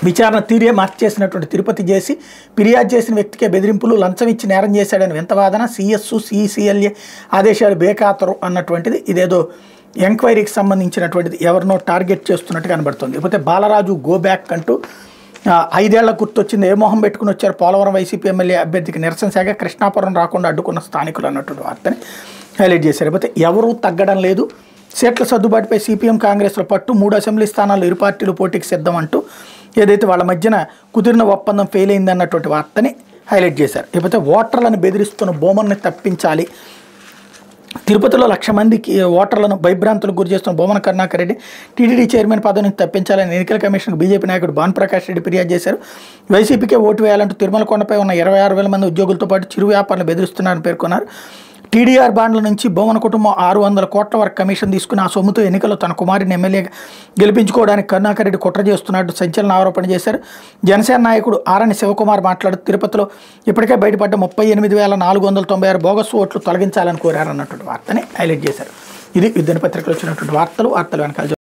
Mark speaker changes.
Speaker 1: విచారణ తీరే మార్చేసినటువంటి తిరుపతి చేసి ఫిర్యాదు చేసిన వ్యక్తికే బెదిరింపులు లంచం ఇచ్చి నేరం చేశాడని వింత వాదన సిఎస్సు సిసిఎల్ఏ ఆదేశాలు బేఖాతరు అన్నటువంటిది ఇదేదో ఎంక్వైరీకి సంబంధించినటువంటిది ఎవరినో టార్గెట్ చేస్తున్నట్టు కనబడుతుంది లేకపోతే బాలరాజు గో బ్యాక్ అంటూ ఆ, ఐదేళ్ల గుర్తొచ్చింది ఏ మొహం పెట్టుకుని వచ్చారు పోలవరం వైసీపీ ఎమ్మెల్యే అభ్యర్థికి నిరసన శాఖ కృష్ణాపురం రాకుండా అడ్డుకున్న స్థానికులు అన్నటువంటి వార్తని హైలైట్ చేశారు లేకపోతే ఎవరూ తగ్గడం లేదు సీట్ల సర్దుబాటుపై సిపిఎం కాంగ్రెస్లో పట్టు మూడు అసెంబ్లీ స్థానాలు ఇరు పార్టీలు పోటీకి సిద్ధం అంటూ ఏదైతే వాళ్ళ మధ్యన కుదిరిన ఒప్పందం ఫెయిల్ అయిందన్నటువంటి వార్తని హైలైట్ చేశారు లేకపోతే ఓటర్లను బెదిరిస్తున్న బొమ్మల్ని తప్పించాలి తిరుపతిలో లక్ష మందికి ఓటర్లను భయభ్రాంతులకు గురి చేస్తున్న బొమ్మన కరుణాకర్ రెడ్డి టీటీడీ చైర్మన్ పదవి నుంచి తప్పించాలని ఎన్నికల కమిషన్కు బీజేపీ నాయకుడు భానుప్రకాష్ రెడ్డి ఫిర్యాదు చేశారు వైసీపీకే ఓటు వేయాలంటూ తిరుమల కొండపై ఉన్న ఇరవై ఆరు వేల మంది ఉద్యోగులతో పాటు చిరు వ్యాపారులు బెదిరిస్తున్నారని పేర్కొన్నారు టీడీఆర్ బాండ్ల నుంచి బొమ్మన కుటుంబం ఆరు వందల కోట్ల వరకు కమిషన్ తీసుకుని ఆ సొమ్ముతో ఎన్నికల్లో తన కుమారుని ఎమ్మెల్యేగా గెలిపించుకోవడానికి కరుణాకర్ రెడ్డి కుట్ర చేస్తున్నట్టు సంచలన ఆరోపణ చేశారు జనసేన నాయకుడు ఆరణి శివకుమార్ మాట్లాడుతూ తిరుపతిలో ఇప్పటికే బయటపడ్డ ముప్పై ఎనిమిది వేల నాలుగు వందల తొంభై ఆరు బోగస్ ఓట్లు తొలగించాలని కోరారన్నటువంటి వార్తని హైలైట్ చేశారు ఇది ఈ దినపత్రికలో వచ్చినటువంటి వార్తలు వార్తలు వెనకాల